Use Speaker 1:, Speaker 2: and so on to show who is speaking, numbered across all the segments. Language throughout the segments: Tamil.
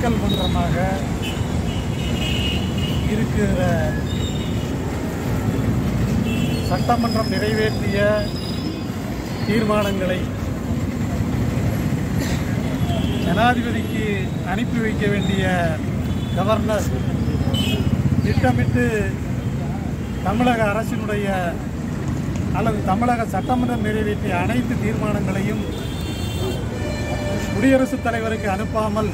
Speaker 1: மக்கள் மன்றமாக இருக்கிற சட்டமன்றம் நிறைவேற்றிய தீர்மானங்களை ஜனாதிபதிக்கு அனுப்பி வைக்க வேண்டிய கவர்னர் திட்டமிட்டு தமிழக அரசினுடைய அல்லது தமிழக சட்டமன்றம் நிறைவேற்றிய அனைத்து தீர்மானங்களையும் குடியரசுத் தலைவருக்கு அனுப்பாமல்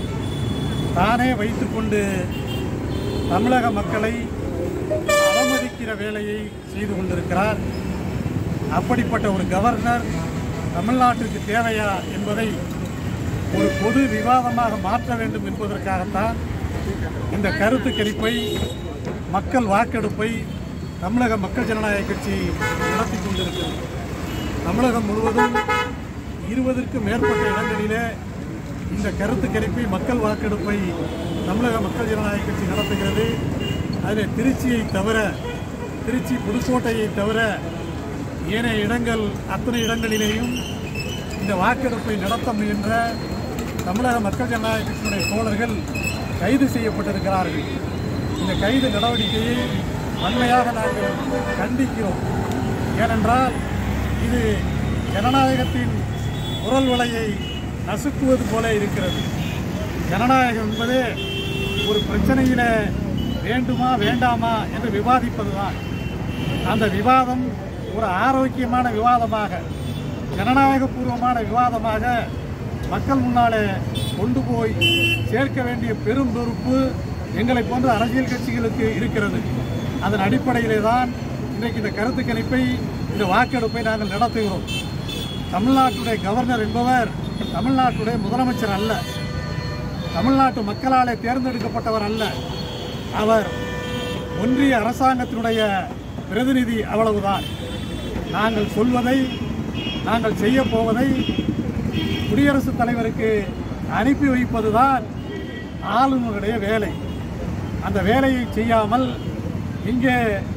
Speaker 1: தானே வைத்துக்கொண்டு தமிழக மக்களை அவமதிக்கிற வேலையை செய்து கொண்டிருக்கிறார் அப்படிப்பட்ட ஒரு கவர்னர் தமிழ்நாட்டிற்கு தேவையா என்பதை ஒரு பொது விவாதமாக மாற்ற வேண்டும் என்பதற்காகத்தான் இந்த கருத்து கணிப்பை மக்கள் வாக்கெடுப்பை தமிழக மக்கள் ஜனநாயக கட்சி நடத்தி கொண்டிருக்கிறது தமிழகம் முழுவதும் இருபதற்கும் மேற்பட்ட இடங்களிலே இந்த கருத்து கணிப்பை மக்கள் வாக்கெடுப்பை தமிழக மக்கள் ஜனநாயக கட்சி நடத்துகிறது அதில் திருச்சியை தவிர திருச்சி புதுக்கோட்டையை தவிர ஏனைய இடங்கள் அத்தனை இடங்களிலேயும் இந்த வாக்கெடுப்பை நடத்த முயன்ற தமிழக மக்கள் ஜனநாயக கட்சியினுடைய தோழர்கள் கைது செய்யப்பட்டிருக்கிறார்கள் இந்த கைது நடவடிக்கையை வன்மையாக நாங்கள் கண்டிக்கிறோம் ஏனென்றால் இது ஜனநாயகத்தின் குரல் வலையை நசுக்குவது போல இருக்கிறது ஜனநாயகம் என்பதே ஒரு பிரச்சனையில வேண்டுமா வேண்டாமா என்று விவாதிப்பதுதான் அந்த விவாதம் ஒரு ஆரோக்கியமான விவாதமாக ஜனநாயகபூர்வமான விவாதமாக மக்கள் முன்னாலே கொண்டு போய் சேர்க்க வேண்டிய பெரும் பொறுப்பு எங்களை போன்ற அரசியல் கட்சிகளுக்கு இருக்கிறது அதன் அடிப்படையிலே தான் இன்றைக்கு இந்த கருத்து கணிப்பை இந்த வாக்கெடுப்பை நாங்கள் நடத்துகிறோம் தமிழ்நாட்டுடைய கவர்னர் என்பவர் தமிழ்நாட்டுடைய முதலமைச்சர் அல்ல தமிழ்நாட்டு மக்களாலே தேர்ந்தெடுக்கப்பட்டவர் அல்ல அவர் ஒன்றிய அரசாங்கத்தினுடைய பிரதிநிதி அவ்வளவுதான் நாங்கள் சொல்வதை நாங்கள் செய்ய போவதை குடியரசுத் தலைவருக்கு அனுப்பி வைப்பதுதான் ஆளுநருடைய வேலை அந்த வேலையை செய்யாமல் இங்கே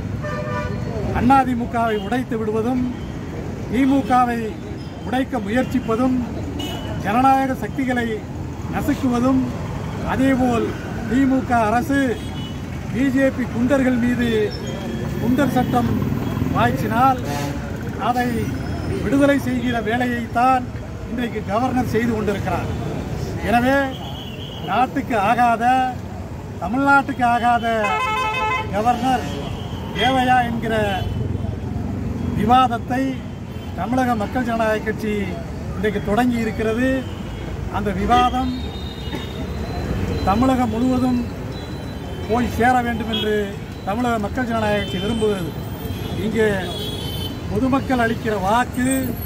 Speaker 1: அதிமுகவை உடைத்து விடுவதும் திமுகவை உடைக்க முயற்சிப்பதும் ஜனநாயக சக்திகளை நசுக்குவதும் அதேபோல் திமுக அரசு பிஜேபி குண்டர்கள் மீது குண்டர் சட்டம் பாய்ச்சினால் அதை விடுதலை செய்கிற வேலையைத்தான் இன்றைக்கு கவர்னர் செய்து கொண்டிருக்கிறார் எனவே நாட்டுக்கு ஆகாத தமிழ்நாட்டுக்கு ஆகாத கவர்னர் தேவையா என்கிற விவாதத்தை தமிழக மக்கள் ஜனநாயக கட்சி இன்றைக்கு தொடங்கி இருக்கிறது அந்த விவாதம் தமிழகம் முழுவதும் போய் சேர வேண்டும் என்று தமிழக மக்கள் ஜனநாயக கட்சி விரும்புகிறது இங்கே பொதுமக்கள் அளிக்கிற வாக்கு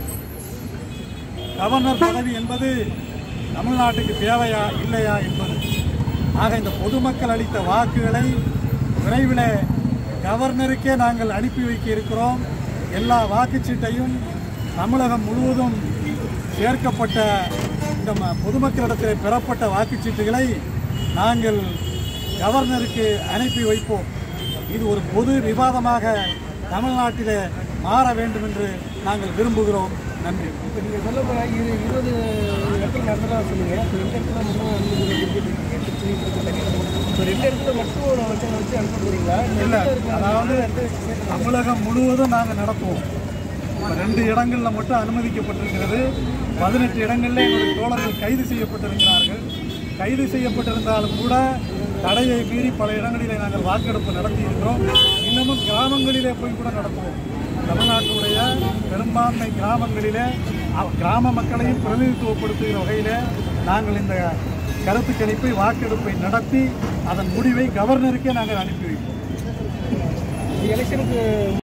Speaker 1: கவர்னர் பதவி என்பது தமிழ்நாட்டுக்கு தேவையா இல்லையா என்பது ஆக இந்த பொதுமக்கள் அளித்த வாக்குகளை விரைவில் கவர்னருக்கே நாங்கள் அனுப்பி வைக்க இருக்கிறோம் எல்லா வாக்குச்சீட்டையும் தமிழகம் முழுவதும் சேர்க்கப்பட்ட இந்த ம- பொதுமக்களிடத்தில் பெறப்பட்ட வாக்குச்சீட்டுகளை நாங்கள் கவர்னருக்கு அனுப்பி வைப்போம் இது ஒரு பொது விவாதமாக தமிழ்நாட்டிலே மாற வேண்டும் என்று நாங்கள் விரும்புகிறோம் நன்றி
Speaker 2: இப்போ நீங்கள் சொல்ல போகிற இரு இருபது இடத்துல நடந்ததா சொன்னீங்க இப்போ ரெண்டு இடத்துல மட்டும் அனுமதி இப்போ ரெண்டு இடத்துல மட்டும் ஒரு வச்சு வச்சு அனுப்ப போறீங்களா
Speaker 1: இல்லை அதாவது தமிழகம் முழுவதும் நாங்கள் நடத்துவோம் இப்ப ரெண்டு இடங்களில் மட்டும் அனுமதிக்கப்பட்டிருக்கிறது பதினெட்டு இடங்களில் எங்களுடைய தோழர்கள் கைது செய்யப்பட்டிருக்கிறார்கள் கைது செய்யப்பட்டிருந்தாலும் கூட தடையை மீறி பல இடங்களிலே நாங்கள் வாக்கெடுப்பு நடத்தி இருக்கிறோம் இன்னமும் கிராமங்களிலே போய் கூட நடத்துவோம் தமிழ்நாட்டுடைய பெரும்பான்மை கிராமங்களிலே அவ்- கிராம மக்களையும் பிரதிநிதித்துவப்படுத்துகிற வகையிலே நாங்கள் இந்த கருத்து கணிப்பை வாக்கெடுப்பை நடத்தி அதன் முடிவை கவர்னருக்கே நாங்கள் அனுப்பி வைப்போம்
Speaker 2: எலெக்ஷனுக்கு